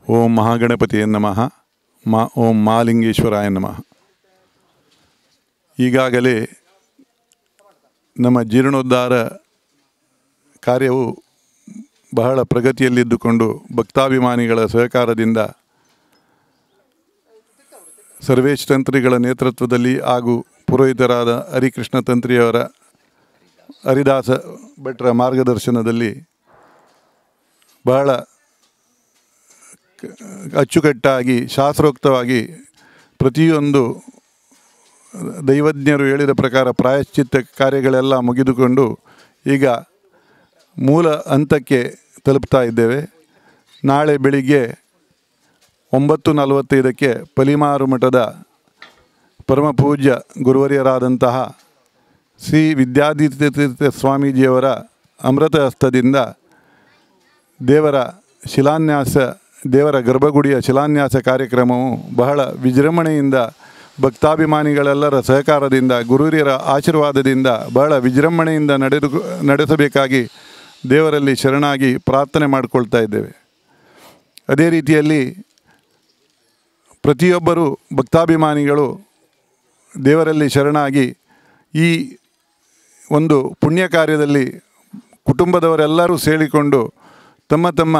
ಓಂ ಮಹಾಗಣಪತಿಯ ನಮಃ ಮಾ ಓಂ ಮಹಾಲಿಂಗೇಶ್ವರಾಯ ನಮಃ ಈಗಾಗಲೇ ನಮ್ಮ ಜೀರ್ಣೋದ್ಧಾರ ಕಾರ್ಯವು ಬಹಳ ಪ್ರಗತಿಯಲ್ಲಿದ್ದುಕೊಂಡು ಭಕ್ತಾಭಿಮಾನಿಗಳ ಸಹಕಾರದಿಂದ ಸರ್ವೇಶ್ ತಂತ್ರಿಗಳ ನೇತೃತ್ವದಲ್ಲಿ ಹಾಗೂ ಪುರೋಹಿತರಾದ ಹರಿಕೃಷ್ಣ ತಂತ್ರಿಯವರ ಹರಿದಾಸ ಭಟ್ರ ಮಾರ್ಗದರ್ಶನದಲ್ಲಿ ಬಹಳ ಕ- ಅಚ್ಚುಕಟ್ಟಾಗಿ ಶಾಸ್ತ್ರೋಕ್ತವಾಗಿ ಪ್ರತಿಯೊಂದು ದೈವಜ್ಞರು ಹೇಳಿದ ಪ್ರಕಾರ ಪ್ರಾಯಶ್ಚಿತ್ತ ಕಾರ್ಯಗಳೆಲ್ಲ ಮುಗಿದುಕೊಂಡು ಈಗ ಮೂಲ ಹಂತಕ್ಕೆ ತಲುಪ್ತಾ ಇದ್ದೇವೆ ನಾಳೆ ಬೆಳಿಗ್ಗೆ ಒಂಬತ್ತು ನಲವತ್ತೈದಕ್ಕೆ ಪಲಿಮಾರು ಮಠದ ಪರಮ ಪೂಜ್ಯ ಗುರುವರ್ಯರಾದಂತಹ ಶ್ರೀ ವಿದ್ಯಾದಿತ್ಯ ತೀರ್ಥ ಸ್ವಾಮೀಜಿಯವರ ಅಮೃತ ಹಸ್ತದಿಂದ ದೇವರ ಶಿಲಾನ್ಯಾಸ ದೇವರ ಗರ್ಭಗುಡಿಯ ಶಿಲಾನ್ಯಾಸ ಕಾರ್ಯಕ್ರಮವು ಬಹಳ ವಿಜೃಂಭಣೆಯಿಂದ ಭಕ್ತಾಭಿಮಾನಿಗಳೆಲ್ಲರ ಸಹಕಾರದಿಂದ ಗುರುಹಿರಿಯರ ಆಶೀರ್ವಾದದಿಂದ ಬಹಳ ವಿಜೃಂಭಣೆಯಿಂದ ನಡೆದು ನಡೆಸಬೇಕಾಗಿ ದೇವರಲ್ಲಿ ಶರಣಾಗಿ ಪ್ರಾರ್ಥನೆ ಮಾಡಿಕೊಳ್ತಾ ಇದ್ದೇವೆ ಅದೇ ರೀತಿಯಲ್ಲಿ ಪ್ರತಿಯೊಬ್ಬರು ಭಕ್ತಾಭಿಮಾನಿಗಳು ದೇವರಲ್ಲಿ ಶರಣಾಗಿ ಈ ಒಂದು ಪುಣ್ಯ ಕಾರ್ಯದಲ್ಲಿ ಕುಟುಂಬದವರೆಲ್ಲರೂ ಸೇರಿಕೊಂಡು ತಮ್ಮ ತಮ್ಮ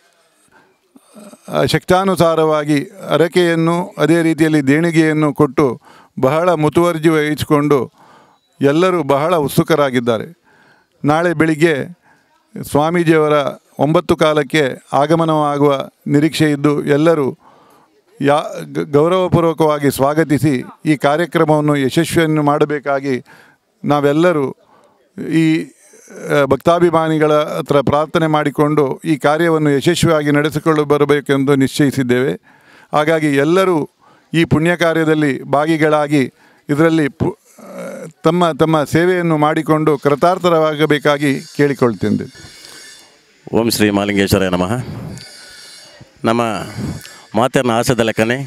ಆ, ಶಕ್ತಾನುಸಾರವಾಗಿ ಹರಕೆಯನ್ನು ಅದೇ ರೀತಿಯಲ್ಲಿ ದೇಣಿಗೆಯನ್ನು ಕೊಟ್ಟು ಬಹಳ ಮುತುವರ್ಜಿ ವಹಿಸಿಕೊಂಡು ಎಲ್ಲರೂ ಬಹಳ ಉತ್ಸುಕರಾಗಿದ್ದಾರೆ ನಾಳೆ ಬೆಳಿಗ್ಗೆ ಸ್ವಾಮೀಜಿಯವರ ಒಂಬತ್ತು ಕಾಲಕ್ಕೆ ಆಗಮನವಾಗುವ ನಿರೀಕ್ಷೆ ಇದ್ದು ಎಲ್ಲರೂ ಯಾ ಗ- ಗೌರವಪೂರ್ವಕವಾಗಿ ಸ್ವಾಗತಿಸಿ ಈ ಕಾರ್ಯಕ್ರಮವನ್ನು ಯಶಸ್ವಿಯನ್ನು ಮಾಡಬೇಕಾಗಿ ನಾವೆಲ್ಲರೂ ಈ ಆ, ಭಕ್ತಾಭಿಮಾನಿಗಳ ಹತ್ರ ಪ್ರಾರ್ಥನೆ ಮಾಡಿಕೊಂಡು ಈ ಕಾರ್ಯವನ್ನು ಯಶಸ್ವಿಯಾಗಿ ನಡೆಸಿಕೊಂಡು ಬರಬೇಕೆಂದು ನಿಶ್ಚಯಿಸಿದ್ದೇವೆ ಹಾಗಾಗಿ ಎಲ್ಲರೂ ಈ ಪುಣ್ಯ ಕಾರ್ಯದಲ್ಲಿ ಭಾಗಿಗಳಾಗಿ ಇದರಲ್ಲಿ ಪು ಆ, ತಮ್ಮ ತಮ್ಮ ಸೇವೆಯನ್ನು ಮಾಡಿಕೊಂಡು ಕೃತಾರ್ಥರಾಗಬೇಕಾಗಿ ಕೇಳಿಕೊಳ್ತೇನೆ ಓಂ ಶ್ರೀ ಮಾಲಿಂಗೇಶ್ವರ ನಮಃ ನಮ್ಮ ಮಾತೆರ್ನ ಆಸೆದ ಲೆಕ್ಕನೆ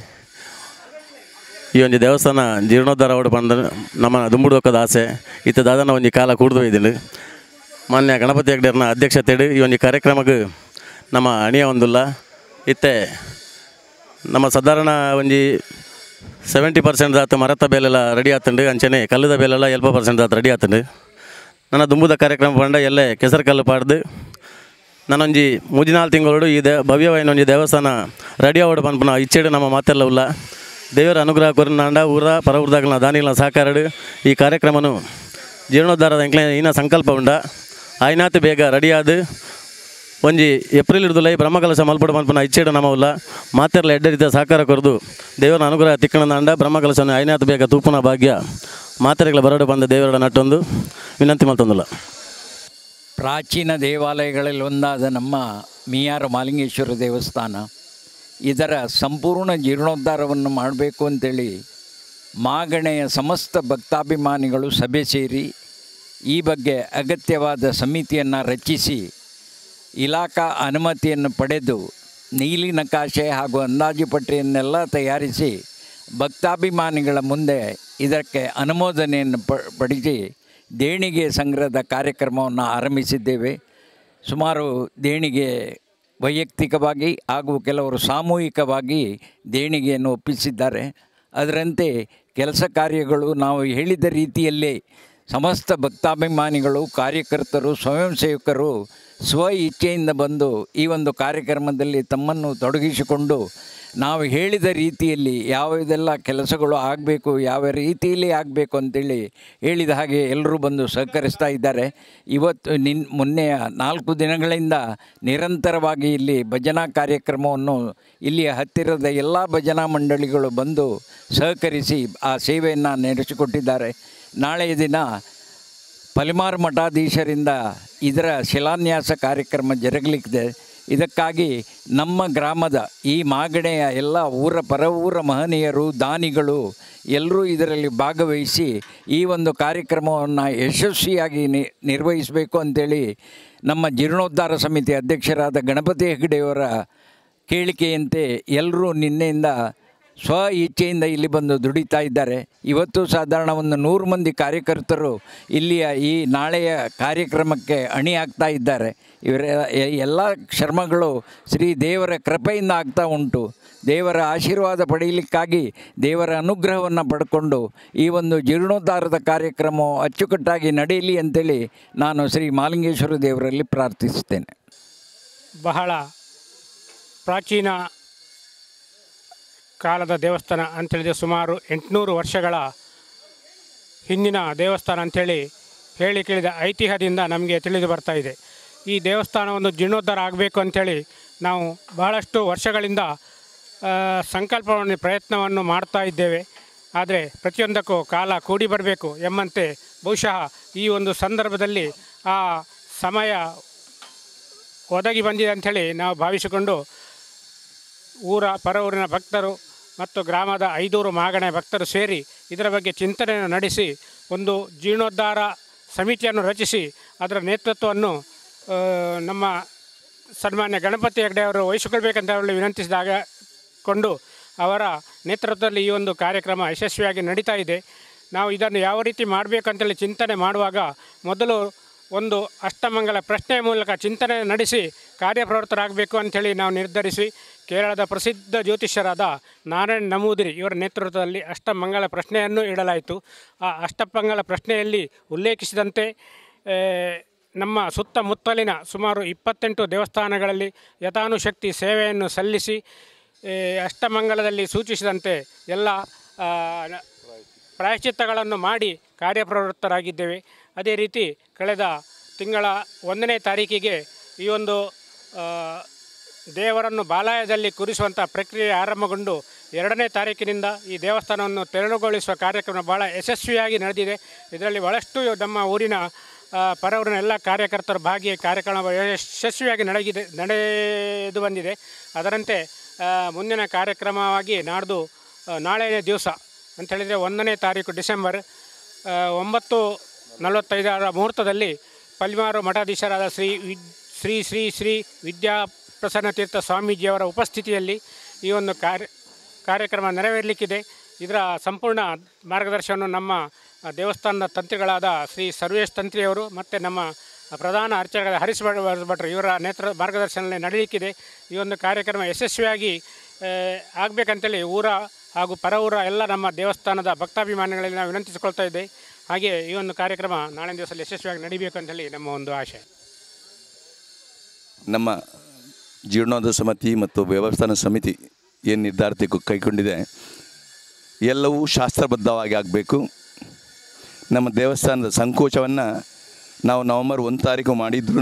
ಈ ಒಂದು ದೇವಸ್ಥಾನ ಜೀರ್ಣೋದ್ಧಾರ ಹೊಡು ಬಂದ ನಮ್ಮ ದುಂಬುಡೋಕದ ಆಸೆ ಇತ್ತ ದಾದನ ಒಂದು ಕಾಲ ಕೂಡ್ದು ಇದ್ದೀನಿ ಮಾನ್ಯ ಗಣಪತಿ ಹೆಗ್ಡೆರ್ನ ಅಧ್ಯಕ್ಷತೆಡು ಈ ಒಂದು ಕಾರ್ಯಕ್ರಮಕ್ಕೆ ನಮ್ಮ ಅಣಿಯ ಒಂದಿಲ್ಲ ಇತ್ತೆ ನಮ್ಮ ಸಾಧಾರಣ ಒಂಜಿ ಸೆವೆಂಟಿ ಪರ್ಸೆಂಟ್ ಆತ ಮರತ ಬೇಲೆಲ್ಲ ರೆಡಿ ಆತಂಡು ಅಂಚನೆ ಕಲ್ಲದ ಬೇಲೆಲ್ಲ ಎಲ್ಪ ಪರ್ಸೆಂಟ್ ಆತ ರೆಡಿ ಆತಂಡು ನನ್ನ ದುಂಬುದ ಕಾರ್ಯಕ್ರಮ ಪಂಡ ಎಲ್ಲೇ ಕೆಸರು ಕಲ್ಲು ಪಾಡ್ದು ನಾನೊಂಜಿ ಮೂಜಿನಾಲ್ಕು ತಿಂಗಳು ಈ ದೇ ಭವ್ಯವಾಯಿನ ಒಂಜಿ ದೇವಸ್ಥಾನ ರೆಡಿ ಆವಡು ಪನ್ಪನ ಇಚ್ಚೆಡು ನಮ್ಮ ಮಾತೆಲ್ಲ ಉಲ್ಲ ದೇವರ ಅನುಗ್ರಹ ಕೊರನಾಂಡ ಊರ ಪರ ಊರ್ದಾಗಲ ದಾನಿಗಳ ಸಹಕಾರಡು ಈ ಕಾರ್ಯಕ್ರಮನು ಜೀರ್ಣೋದ್ಧಾರದ ಎಂಕ್ಲೆ ಇನ್ನ ಸಂಕಲ್ಪ ಉಂಡ ಆಯ್ನಾತ್ ಬೇಗ ರೆಡಿಯಾದು ಒಂಜಿ ಏಪ್ರಿಲ್ ಹಿಡಿದುಲೈ ಬ್ರಹ್ಮಕಲಶ ಮಲ್ಪಡು ಮನ್ಪನ ಇಚ್ಚೆಡು ನಮ್ಮ ಉಲ್ಲ ಮಾತೆರ್ಲ ಎಡ್ಡ ರೀತಿಯ ಸಹಕಾರ ಕೊರದು ದೇವರ ಅನುಗ್ರಹ ತಿಕ್ಕಣದಾಂಡ ಬ್ರಹ್ಮಕಲಶನ ಐನಾತ್ ಬೇಗ ತೂಪುನ ಭಾಗ್ಯ ಮಾತೆರೆಗಳ ಬರಡು ಬಂದ ದೇವರ ನಟ್ಟೊಂದು ವಿನಂತಿ ಮಲ್ತೊಂದುಲ್ಲ ಪ್ರಾಚೀನ ದೇವಾಲಯಗಳಲ್ಲಿ ಒಂದಾದ ನಮ್ಮ ಮಿಯಾರ ಮಾಲಿಂಗೇಶ್ವರ ದೇವಸ್ಥಾನ ಇದರ ಸಂಪೂರ್ಣ ಜೀರ್ಣೋದ್ಧಾರವನ್ನು ಮಾಡಬೇಕು ಅಂತೇಳಿ ಮಾಗಣೆಯ ಸಮಸ್ತ ಭಕ್ತಾಭಿಮಾನಿಗಳು ಸಭೆ ಸೇರಿ ಈ ಬಗ್ಗೆ ಅಗತ್ಯವಾದ ಸಮಿತಿಯನ್ನು ರಚಿಸಿ ಇಲಾಖಾ ಅನುಮತಿಯನ್ನು ಪಡೆದು ನೀಲಿ ನಕಾಶೆ ಹಾಗೂ ಅಂದಾಜು ಪಟ್ಟಿಯನ್ನೆಲ್ಲ ತಯಾರಿಸಿ ಭಕ್ತಾಭಿಮಾನಿಗಳ ಮುಂದೆ ಇದಕ್ಕೆ ಅನುಮೋದನೆಯನ್ನು ಪ ಪಡಿಸಿ ದೇಣಿಗೆ ಸಂಗ್ರಹದ ಕಾರ್ಯಕ್ರಮವನ್ನು ಆರಂಭಿಸಿದ್ದೇವೆ ಸುಮಾರು ದೇಣಿಗೆ ವೈಯಕ್ತಿಕವಾಗಿ ಹಾಗೂ ಕೆಲವರು ಸಾಮೂಹಿಕವಾಗಿ ದೇಣಿಗೆಯನ್ನು ಒಪ್ಪಿಸಿದ್ದಾರೆ ಅದರಂತೆ ಕೆಲಸ ಕಾರ್ಯಗಳು ನಾವು ಹೇಳಿದ ರೀತಿಯಲ್ಲೇ ಸಮಸ್ತ ಭಕ್ತಾಭಿಮಾನಿಗಳು ಕಾರ್ಯಕರ್ತರು ಸ್ವಯಂ ಸೇವಕರು ಸ್ವ ಇಚ್ಛೆಯಿಂದ ಬಂದು ಈ ಒಂದು ಕಾರ್ಯಕ್ರಮದಲ್ಲಿ ತಮ್ಮನ್ನು ತೊಡಗಿಸಿಕೊಂಡು ನಾವು ಹೇಳಿದ ರೀತಿಯಲ್ಲಿ ಯಾವುದೆಲ್ಲ ಕೆಲಸಗಳು ಆಗಬೇಕು ಯಾವ ರೀತಿಯಲ್ಲಿ ಆಗಬೇಕು ಅಂತೇಳಿ ಹೇಳಿದ ಹಾಗೆ ಎಲ್ಲರೂ ಬಂದು ಸಹಕರಿಸ್ತಾ ಇದ್ದಾರೆ ಇವತ್ತು ನಿನ್ ಮೊನ್ನೆಯ ನಾಲ್ಕು ದಿನಗಳಿಂದ ನಿರಂತರವಾಗಿ ಇಲ್ಲಿ ಭಜನಾ ಕಾರ್ಯಕ್ರಮವನ್ನು ಇಲ್ಲಿಯ ಹತ್ತಿರದ ಎಲ್ಲ ಭಜನಾ ಮಂಡಳಿಗಳು ಬಂದು ಸಹಕರಿಸಿ ಆ ಸೇವೆಯನ್ನು ನಡೆಸಿಕೊಟ್ಟಿದ್ದಾರೆ ನಾಳೆಯ ದಿನ ಪಲಿಮಾರು ಮಠಾಧೀಶರಿಂದ ಇದರ ಶಿಲಾನ್ಯಾಸ ಕಾರ್ಯಕ್ರಮ ಜರುಗಲಿಕ್ಕಿದೆ ಇದಕ್ಕಾಗಿ ನಮ್ಮ ಗ್ರಾಮದ ಈ ಮಾಗಣೆಯ ಎಲ್ಲ ಊರ ಪರ ಊರ ಮಹನೀಯರು ದಾನಿಗಳು ಎಲ್ಲರೂ ಇದರಲ್ಲಿ ಭಾಗವಹಿಸಿ ಈ ಒಂದು ಕಾರ್ಯಕ್ರಮವನ್ನು ಯಶಸ್ವಿಯಾಗಿ ನಿ ನಿರ್ವಹಿಸಬೇಕು ಅಂತೇಳಿ ನಮ್ಮ ಜೀರ್ಣೋದ್ಧಾರ ಸಮಿತಿ ಅಧ್ಯಕ್ಷರಾದ ಗಣಪತಿ ಹೆಗಡೆಯವರ ಕೇಳಿಕೆಯಂತೆ ಎಲ್ಲರೂ ನಿನ್ನೆಯಿಂದ ಸ್ವ ಇಚ್ಛೆಯಿಂದ ಇಲ್ಲಿ ಬಂದು ದುಡಿತಾ ಇದ್ದಾರೆ ಇವತ್ತು ಸಾಧಾರಣ ಒಂದು ನೂರು ಮಂದಿ ಕಾರ್ಯಕರ್ತರು ಇಲ್ಲಿಯ ಈ ನಾಳೆಯ ಕಾರ್ಯಕ್ರಮಕ್ಕೆ ಅಣಿ ಆಗ್ತಾ ಇದ್ದಾರೆ ಇವರ ಎ- ಎಲ್ಲ ಶ್ರಮಗಳು ಶ್ರೀ ದೇವರ ಕೃಪೆಯಿಂದ ಆಗ್ತಾ ಉಂಟು ದೇವರ ಆಶೀರ್ವಾದ ಪಡೆಯಲಿಕ್ಕಾಗಿ ದೇವರ ಅನುಗ್ರಹವನ್ನು ಪಡ್ಕೊಂಡು ಈ ಒಂದು ಜೀರ್ಣೋದ್ಧಾರದ ಕಾರ್ಯಕ್ರಮವು ಅಚ್ಚುಕಟ್ಟಾಗಿ ನಡೆಯಲಿ ಅಂತೇಳಿ ನಾನು ಶ್ರೀ ಮಾಲಿಂಗೇಶ್ವರ ದೇವರಲ್ಲಿ ಪ್ರಾರ್ಥಿಸುತ್ತೇನೆ ಬಹಳ ಪ್ರಾಚೀನ ಕಾಲದ ದೇವಸ್ಥಾನ ಅಂತೇಳಿದರೆ ಸುಮಾರು ಎಂಟುನೂರು ವರ್ಷಗಳ ಹಿಂದಿನ ದೇವಸ್ಥಾನ ಅಂಥೇಳಿ ಹೇಳಿ ಕೇಳಿದ ಐತಿಹ್ಯದಿಂದ ನಮಗೆ ತಿಳಿದು ಬರ್ತಾ ಇದೆ ಈ ದೇವಸ್ಥಾನವನ್ನು ಜೀರ್ಣೋದ್ಧಾರ ಆಗಬೇಕು ಅಂಥೇಳಿ ನಾವು ಬಹಳಷ್ಟು ವರ್ಷಗಳಿಂದ ಆ, ಸಂಕಲ್ಪವನ್ನು ಪ್ರಯತ್ನವನ್ನು ಮಾಡ್ತಾ ಇದ್ದೇವೆ ಆದರೆ ಪ್ರತಿಯೊಂದಕ್ಕೂ ಕಾಲ ಕೂಡಿ ಬರಬೇಕು ಎಂಬಂತೆ ಬಹುಶಃ ಈ ಒಂದು ಸಂದರ್ಭದಲ್ಲಿ ಆ ಸಮಯ ಒದಗಿ ಬಂದಿದೆ ಅಂಥೇಳಿ ನಾವು ಭಾವಿಸಿಕೊಂಡು ಊರ ಪರ ಊರಿನ ಭಕ್ತರು ಮತ್ತು ಗ್ರಾಮದ ಐದೂರು ಮಾಗಣೆ ಭಕ್ತರು ಸೇರಿ ಇದರ ಬಗ್ಗೆ ಚಿಂತನೆಯನ್ನು ನಡೆಸಿ ಒಂದು ಜೀರ್ಣೋದ್ಧಾರ ಸಮಿತಿಯನ್ನು ರಚಿಸಿ ಅದರ ನೇತೃತ್ವವನ್ನು ಆ, ನಮ್ಮ ಸನ್ಮಾನ್ಯ ಗಣಪತಿ ಹೆಗ್ಡೆ ಅವರು ವಹಿಸಿಕೊಳ್ಬೇಕಂತ ಹೇಳಿ ವಿನಂತಿಸಿದಾಗ ಕೊಂಡು ಅವರ ನೇತೃತ್ವದಲ್ಲಿ ಈ ಒಂದು ಕಾರ್ಯಕ್ರಮ ಯಶಸ್ವಿಯಾಗಿ ನಡೀತಾ ಇದೆ ನಾವು ಇದನ್ನು ಯಾವ ರೀತಿ ಮಾಡಬೇಕಂತೇಳಿ ಚಿಂತನೆ ಮಾಡುವಾಗ ಮೊದಲು ಒಂದು ಅಷ್ಟಮಂಗಲ ಪ್ರಶ್ನೆಯ ಮೂಲಕ ಚಿಂತನೆ ನಡೆಸಿ ಕಾರ್ಯಪ್ರವೃತ್ತರಾಗಬೇಕು ಅಂಥೇಳಿ ನಾವು ನಿರ್ಧರಿಸಿ ಕೇರಳದ ಪ್ರಸಿದ್ಧ ಜ್ಯೋತಿಷ್ಯರಾದ ನಾರಾಯಣ್ ನಮೂದಿರಿ ಇವರ ನೇತೃತ್ವದಲ್ಲಿ ಅಷ್ಟಮಂಗಲ ಪ್ರಶ್ನೆಯನ್ನು ಇಡಲಾಯಿತು ಆ ಅಷ್ಟಮಂಗಲ ಪ್ರಶ್ನೆಯಲ್ಲಿ ಉಲ್ಲೇಖಿಸಿದಂತೆ ಆ, ನಮ್ಮ ಸುತ್ತಮುತ್ತಲಿನ ಸುಮಾರು ಇಪ್ಪತ್ತೆಂಟು ದೇವಸ್ಥಾನಗಳಲ್ಲಿ ಯಥಾನುಶಕ್ತಿ ಸೇವೆಯನ್ನು ಸಲ್ಲಿಸಿ ಆ, ಅಷ್ಟಮಂಗಲದಲ್ಲಿ ಸೂಚಿಸಿದಂತೆ ಎಲ್ಲ ಆ, ನ- ಪ್ರಾಯಶ್ಚಿತ್ತಗಳನ್ನು ಮಾಡಿ ಕಾರ್ಯಪ್ರವೃತ್ತರಾಗಿದ್ದೇವೆ ಅದೇ ರೀತಿ ಕಳೆದ ತಿಂಗಳ ಒಂದನೇ ತಾರೀಕಿಗೆ ಈ ಒಂದು ಆ, ದೇವರನ್ನು ಬಾಲಾಯದಲ್ಲಿ ಕೂರಿಸುವಂಥ ಪ್ರಕ್ರಿಯೆ ಆರಂಭಗೊಂಡು ಎರಡನೇ ತಾರೀಕಿನಿಂದ ಈ ದೇವಸ್ಥಾನವನ್ನು ತೆರವುಗೊಳಿಸುವ ಕಾರ್ಯಕ್ರಮ ಭಾಳ ಯಶಸ್ವಿಯಾಗಿ ನಡೆದಿದೆ ಇದರಲ್ಲಿ ಭಾಳಷ್ಟು ನಮ್ಮ ಊರಿನ ಆ, ಪರವೂರಿನ ಎಲ್ಲ ಕಾರ್ಯಕರ್ತರು ಭಾಗಿ ಕಾರ್ಯಕ್ರಮ ಯಶಸ್ವಿಯಾಗಿ ನಡೆಗಿದೆ ನಡೆದು ಬಂದಿದೆ ಅದರಂತೆ ಆ, ಮುಂದಿನ ಕಾರ್ಯಕ್ರಮವಾಗಿ ನಾಡ್ದು ಆ, ನಾಳೆಯ ದಿವಸ ಅಂತೇಳಿದರೆ ಒಂದನೇ ತಾರೀಕು ಡಿಸೆಂಬರ್ ಆ, ಒಂಬತ್ತು ನಲವತ್ತೈದರ ಮುಹೂರ್ತದಲ್ಲಿ ಪಲ್ಮಾರು ಮಠಾಧೀಶರಾದ ಶ್ರೀ ವಿದ್ ಶ್ರೀ ಶ್ರೀ ಶ್ರೀ ವಿದ್ಯಾಪ್ರಸನ್ನ ತೀರ್ಥ ಸ್ವಾಮೀಜಿಯವರ ಉಪಸ್ಥಿತಿಯಲ್ಲಿ ಈ ಒಂದು ಕಾರ್ಯ ಕಾರ್ಯಕ್ರಮ ನೆರವೇರಲಿಕ್ಕಿದೆ ಇದರ ಸಂಪೂರ್ಣ ಮಾರ್ಗದರ್ಶನವನ್ನು ನಮ್ಮ ಆ, ದೇವಸ್ಥಾನದ ತಂತ್ರಿಗಳಾದ ಶ್ರೀ ಸರ್ವೇಶ್ ತಂತ್ರಿಯವರು ಮತ್ತು ನಮ್ಮ ಪ್ರಧಾನ ಅರ್ಚಕರಾದ ಹರೀಶ್ ಭಟ್ ಭಟ್ರು ಇವರ ನೇತೃ ಮಾರ್ಗದರ್ಶನದಲ್ಲಿ ನಡೆಯಲಿಕ್ಕಿದೆ ಈ ಒಂದು ಕಾರ್ಯಕ್ರಮ ಯಶಸ್ವಿಯಾಗಿ ಆಗಬೇಕಂತೇಳಿ ಊರ ಹಾಗೂ ಪರ ಊರ ಎಲ್ಲ ನಮ್ಮ ದೇವಸ್ಥಾನದ ಭಕ್ತಾಭಿಮಾನಿಗಳಲ್ಲಿ ನಾವು ವಿನಂತಿಸಿಕೊಳ್ತಾ ಇದ್ದೆ ಹಾಗೆ ಈ ಒಂದು ಕಾರ್ಯಕ್ರಮ ನಾಳಿನ ದಿವಸದಲ್ಲಿ ಯಶಸ್ವಿಯಾಗಿ ನಡೀಬೇಕು ಅಂತೇಳಿ ನಮ್ಮ ಒಂದು ಆಶೆ ನಮ್ಮ ಜೀರ್ಣೋದ್ಧಾರ ಸಮಿತಿ ಮತ್ತು ವ್ಯವಸ್ಥಾನ ಸಮಿತಿ ಏನು ನಿರ್ಧಾರ ತೆಗೆ- ಕೈಗೊಂಡಿದೆ ಎಲ್ಲವೂ ಶಾಸ್ತ್ರಬದ್ಧವಾಗಿ ಆಗಬೇಕು ನಮ್ಮ ದೇವಸ್ಥಾನದ ಸಂಕೋಚವನ್ನು ನಾವು ನವಂಬರ್ ಒಂದು ತಾರೀಕು ಮಾಡಿದ್ರೂ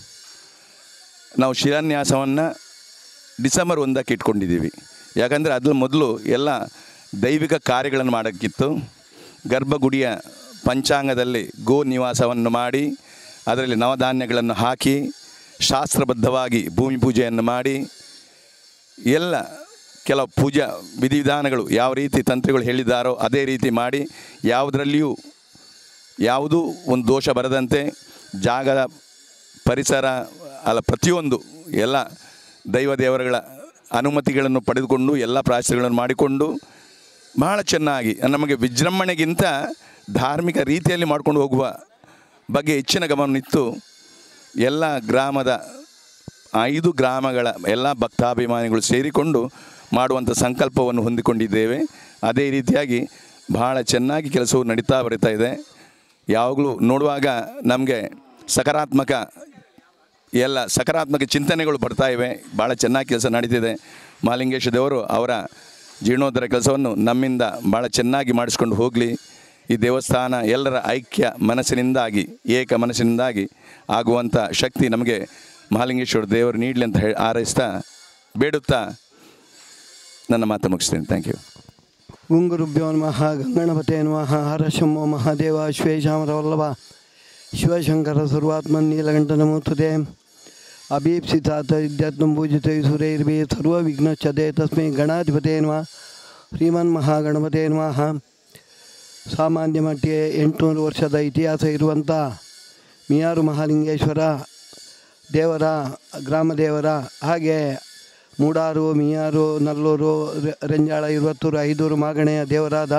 ನಾವು ಶಿಲಾನ್ಯಾಸವನ್ನು ಡಿಸೆಂಬರ್ ಒಂದಕ್ಕೆ ಇಟ್ಕೊಂಡಿದ್ದೀವಿ ಯಾಕಂದರೆ ಅದ್ರ ಮೊದಲು ಎಲ್ಲ ದೈವಿಕ ಕಾರ್ಯಗಳನ್ನು ಮಾಡೋಕ್ಕಿತ್ತು ಗರ್ಭಗುಡಿಯ ಪಂಚಾಂಗದಲ್ಲಿ ಗೋ ನಿವಾಸವನ್ನು ಮಾಡಿ ಅದರಲ್ಲಿ ನವಧಾನ್ಯಗಳನ್ನು ಹಾಕಿ ಶಾಸ್ತ್ರಬದ್ಧವಾಗಿ ಭೂಮಿ ಪೂಜೆಯನ್ನು ಮಾಡಿ ಎಲ್ಲ ಕೆಲವು ಪೂಜಾ ವಿಧಿವಿಧಾನಗಳು ಯಾವ ರೀತಿ ತಂತ್ರಿಗಳು ಹೇಳಿದ್ದಾರೋ ಅದೇ ರೀತಿ ಮಾಡಿ ಯಾವುದರಲ್ಲಿಯೂ ಯಾವುದೂ ಒಂದು ದೋಷ ಬರದಂತೆ ಜಾಗದ ಪರಿಸರ ಅಲ್ಲ ಪ್ರತಿಯೊಂದು ಎಲ್ಲ ದೈವ ದೇವರುಗಳ ಅನುಮತಿಗಳನ್ನು ಪಡೆದುಕೊಂಡು ಎಲ್ಲ ಪ್ರಾಯಶ್ಚಿಗಳನ್ನು ಮಾಡಿಕೊಂಡು ಬಹಳ ಚೆನ್ನಾಗಿ ನಮಗೆ ವಿಜೃಂಭಣೆಗಿಂತ ಧಾರ್ಮಿಕ ರೀತಿಯಲ್ಲಿ ಮಾಡ್ಕೊಂಡು ಹೋಗುವ ಬಗ್ಗೆ ಹೆಚ್ಚಿನ ಗಮನವಿತ್ತು ಎಲ್ಲ ಗ್ರಾಮದ ಐದು ಗ್ರಾಮಗಳ ಎಲ್ಲ ಭಕ್ತಾಭಿಮಾನಿಗಳು ಸೇರಿಕೊಂಡು ಮಾಡುವಂಥ ಸಂಕಲ್ಪವನ್ನು ಹೊಂದಿಕೊಂಡಿದ್ದೇವೆ ಅದೇ ರೀತಿಯಾಗಿ ಬಹಳ ಚೆನ್ನಾಗಿ ಕೆಲಸವು ನಡೀತಾ ಬರೀತಾ ಇದೆ ಯಾವಾಗಲೂ ನೋಡುವಾಗ ನಮಗೆ ಸಕಾರಾತ್ಮಕ ಎಲ್ಲ ಸಕಾರಾತ್ಮಕ ಚಿಂತನೆಗಳು ಬರ್ತಾ ಇವೆ ಭಾಳ ಚೆನ್ನಾಗಿ ಕೆಲಸ ನಡೀತಿದೆ ಮಹಾಲಿಂಗೇಶ ದೇವರು ಅವರ ಜೀರ್ಣೋದ್ಧಾರ ಕೆಲಸವನ್ನು ನಮ್ಮಿಂದ ಭಾಳ ಚೆನ್ನಾಗಿ ಮಾಡಿಸ್ಕೊಂಡು ಹೋಗಲಿ ಈ ದೇವಸ್ಥಾನ ಎಲ್ಲರ ಐಕ್ಯ ಮನಸ್ಸಿನಿಂದಾಗಿ ಏಕ ಮನಸ್ಸಿನಿಂದಾಗಿ ಆಗುವಂಥ ಶಕ್ತಿ ನಮಗೆ ಮಹಾಲಿಂಗೇಶ್ವರ ದೇವರು ನೀಡಲಿ ಅಂತ ಹೇಳಿ ಹಾರೈಸ್ತಾ ಬೇಡುತ್ತಾ ನನ್ನ ಮಾತು ಮುಗಿಸ್ತೀನಿ ಥ್ಯಾಂಕ್ ಯು ಗುಂಗುರುಭ್ಯೋ ನಮಃ ಗಂಗಣಪತೆ ನಮಃ ಹರಶಂಭೋ ಮಹಾದೇವ ಶ್ವೇಶಾಮರವಲ್ಲಭ ಶಿವಶಂಕರ ಸರ್ವಾತ್ಮನ್ ನೀಲಕಂಠ ನಮೋಸ್ತುತೆ ಅಭೀಪ್ಸಿತಾತ ವಿದ್ಯಾತ್ಮಂ ಪೂಜಿತ ಸುರೈರ್ವೇ ಸರ್ವವಿಘ್ನಶ್ಚದೆ ತಸ್ಮೈ ಗಣಾಧಿಪತೆ ನಮಃ ಶ್ರೀಮನ್ ಮಹಾಗಣಪತೆ ನಮಃ ಸಾಮಾನ್ಯ ಮಟ್ಟಿಗೆ ಎಂಟುನೂರು ವರ್ಷದ ಇತಿಹಾಸ ಇರುವಂಥ ಮಿಯಾರು ಮಹಾಲಿಂಗೇಶ್ವರ ದೇವರ ಗ್ರಾಮ ದೇವರ ಹಾಗೆ ಮೂಡಾರು ಮಿಯಾರು ನಲ್ಲೂರು ರೆ- ರೆಂಜಾಳ ಇರುವತ್ತೂರು ಐದೂರು ಮಾಗಣೆಯ ದೇವರಾದ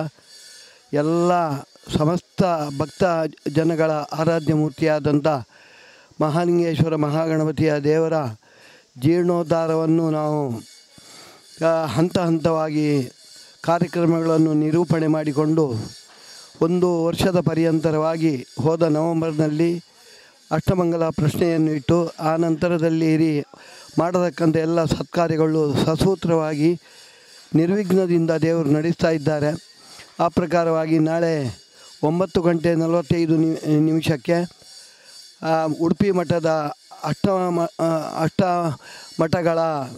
ಎಲ್ಲ ಸಮಸ್ತ ಭಕ್ತ ಜನಗಳ ಆರಾಧ್ಯ ಮೂರ್ತಿಯಾದಂಥ ಮಹಾಲಿಂಗೇಶ್ವರ ಮಹಾಗಣಪತಿಯ ದೇವರ ಜೀರ್ಣೋದ್ಧಾರವನ್ನು ನಾವು ಆ, ಹಂತ ಹಂತವಾಗಿ ಕಾರ್ಯಕ್ರಮಗಳನ್ನು ನಿರೂಪಣೆ ಮಾಡಿಕೊಂಡು ಒಂದು ವರ್ಷದ ಪರ್ಯಂತರವಾಗಿ ಹೋದ ನವೆಂಬರ್ನಲ್ಲಿ ಅಷ್ಟಮಂಗಲ ಪ್ರಶ್ನೆಯನ್ನು ಇಟ್ಟು ಆ ನಂತರದಲ್ಲಿ ಇರಿ ಮಾಡತಕ್ಕಂಥ ಎಲ್ಲ ಸತ್ಕಾರ್ಯಗಳು ಸಸೂತ್ರವಾಗಿ ನಿರ್ವಿಘ್ನದಿಂದ ದೇವರು ನಡೆಸ್ತಾ ಇದ್ದಾರೆ ಆ ಪ್ರಕಾರವಾಗಿ ನಾಳೆ ಒಂಬತ್ತು ಗಂಟೆ ನಲವತ್ತೈದು ನಿ- ನಿಮಿಷಕ್ಕೆ ಆ, ಉಡುಪಿ ಮಠದ ಅಷ್ಟ ಮ- ಆ, ಅಷ್ಟ ಮಠಗಳ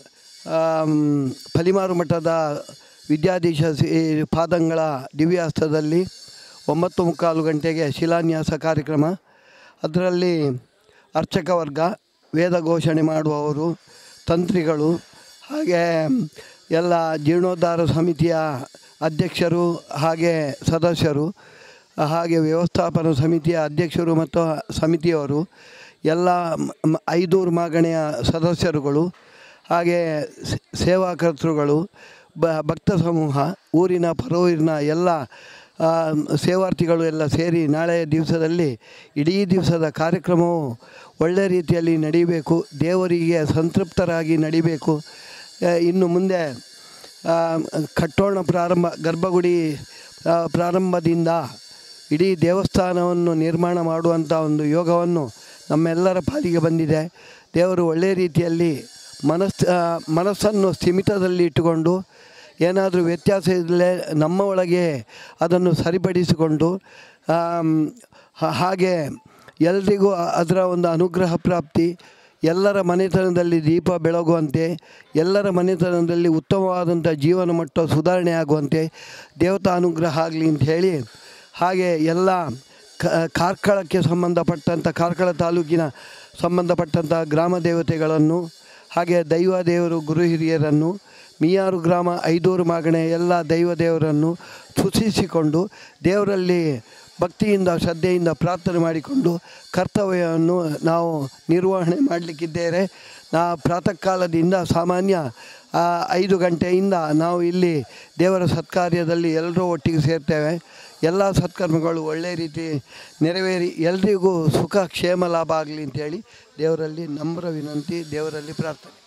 ಆಮ್, ಫಲಿಮಾರು ಮಠದ ವಿದ್ಯಾಧೀಶ ಶ್ರೀ ಪಾದಂಗಳ ದಿವ್ಯಾಸ್ತದಲ್ಲಿ ಒಂಬತ್ತು ಮುಕ್ಕಾಲು ಗಂಟೆಗೆ ಶಿಲಾನ್ಯಾಸ ಕಾರ್ಯಕ್ರಮ ಅದರಲ್ಲಿ ಅರ್ಚಕ ವರ್ಗ ವೇದ ಘೋಷಣೆ ಮಾಡುವವರು ತಂತ್ರಿಗಳು ಹಾಗೆ ಎಲ್ಲ ಜೀರ್ಣೋದ್ಧಾರ ಸಮಿತಿಯ ಅಧ್ಯಕ್ಷರು ಹಾಗೆ ಸದಸ್ಯರು ಹಾಗೆ ವ್ಯವಸ್ಥಾಪನಾ ಸಮಿತಿಯ ಅಧ್ಯಕ್ಷರು ಮತ್ತು ಸಮಿತಿಯವರು ಎಲ್ಲ ಮ- ಮ- ಐದೂರು ಮಾಗಣೆಯ ಸದಸ್ಯರುಗಳು ಹಾಗೆ ಸೇ- ಸೇವಾಕರ್ತೃಗಳು ಬ ಭಕ್ತ ಸಮೂಹ ಊರಿನ ಪರೂರಿನ ಎಲ್ಲ ಆ, ಸೇವಾರ್ಥಿಗಳು ಎಲ್ಲ ಸೇರಿ ನಾಳೆಯ ದಿವಸದಲ್ಲಿ ಇಡೀ ದಿವಸದ ಕಾರ್ಯಕ್ರಮವು ಒಳ್ಳೆಯ ರೀತಿಯಲ್ಲಿ ನಡೀಬೇಕು ದೇವರಿಗೆ ಸಂತೃಪ್ತರಾಗಿ ನಡಿಬೇಕು ಆ, ಇನ್ನು ಮುಂದೆ ಆ, ಕಟ್ಟೋಣ ಪ್ರಾರಂಭ ಗರ್ಭಗುಡಿ ಆ, ಪ್ರಾರಂಭದಿಂದ ಇಡೀ ದೇವಸ್ಥಾನವನ್ನು ನಿರ್ಮಾಣ ಮಾಡುವಂಥ ಒಂದು ಯೋಗವನ್ನು ನಮ್ಮೆಲ್ಲರ ಪಾಲಿಗೆ ಬಂದಿದೆ ದೇವರು ಒಳ್ಳೆಯ ರೀತಿಯಲ್ಲಿ ಮನಸ್ ಆ, ಮನಸ್ಸನ್ನು ಸ್ಥಿಮಿತದಲ್ಲಿ ಇಟ್ಟುಕೊಂಡು ಏನಾದರೂ ವ್ಯತ್ಯಾಸ ಇದ್ದರೆ ನಮ್ಮ ಒಳಗೆ ಅದನ್ನು ಸರಿಪಡಿಸಿಕೊಂಡು ಆಮ್, ಹ- ಹಾಗೆ ಎಲ್ರಿಗೂ ಅ- ಅದರ ಒಂದು ಅನುಗ್ರಹ ಪ್ರಾಪ್ತಿ ಎಲ್ಲರ ಮನೆತನದಲ್ಲಿ ದೀಪ ಬೆಳಗುವಂತೆ ಎಲ್ಲರ ಮನೆತನದಲ್ಲಿ ಉತ್ತಮವಾದಂಥ ಜೀವನ ಮಟ್ಟ ಸುಧಾರಣೆ ಆಗುವಂತೆ ದೇವತಾ ಅನುಗ್ರಹ ಆಗಲಿ ಅಂತ ಹೇಳಿ ಹಾಗೆ ಎಲ್ಲ ಕ ಕಾರ್ಕಳಕ್ಕೆ ಸಂಬಂಧಪಟ್ಟಂಥ ಕಾರ್ಕಳ ತಾಲೂಕಿನ ಸಂಬಂಧಪಟ್ಟಂಥ ಗ್ರಾಮ ದೇವತೆಗಳನ್ನು ಹಾಗೆ ದೈವ ದೇವರು ಗುರು ಹಿರಿಯರನ್ನು ಮೀಯಾರು ಗ್ರಾಮ ಐದೂರು ಮಾಗಣೆ ಎಲ್ಲ ದೈವ ದೇವರನ್ನು ಸ್ತುತಿಸಿಕೊಂಡು ದೇವರಲ್ಲಿ ಭಕ್ತಿಯಿಂದ ಶ್ರದ್ಧೆಯಿಂದ ಪ್ರಾರ್ಥನೆ ಮಾಡಿಕೊಂಡು ಕರ್ತವ್ಯವನ್ನು ನಾವು ನಿರ್ವಹಣೆ ಮಾಡಲಿಕ್ಕಿದ್ದೇವೆ ನಾ ಪ್ರಾತಃ ಕಾಲದಿಂದ ಸಾಮಾನ್ಯ ಆ, ಐದು ಗಂಟೆಯಿಂದ ನಾವು ಇಲ್ಲಿ ದೇವರ ಸತ್ಕಾರ್ಯದಲ್ಲಿ ಎಲ್ಲರೂ ಒಟ್ಟಿಗೆ ಸೇರ್ತೇವೆ ಎಲ್ಲ ಸತ್ಕರ್ಮಗಳು ಒಳ್ಳೆಯ ರೀತಿ ನೆರವೇರಿ ಎಲ್ರಿಗೂ ಸುಖ ಕ್ಷೇಮ ಲಾಭ ಆಗಲಿ ಅಂತೇಳಿ ದೇವರಲ್ಲಿ ನಮ್ರ ವಿನಂತಿ ದೇವರಲ್ಲಿ ಪ್ರಾರ್ಥನೆ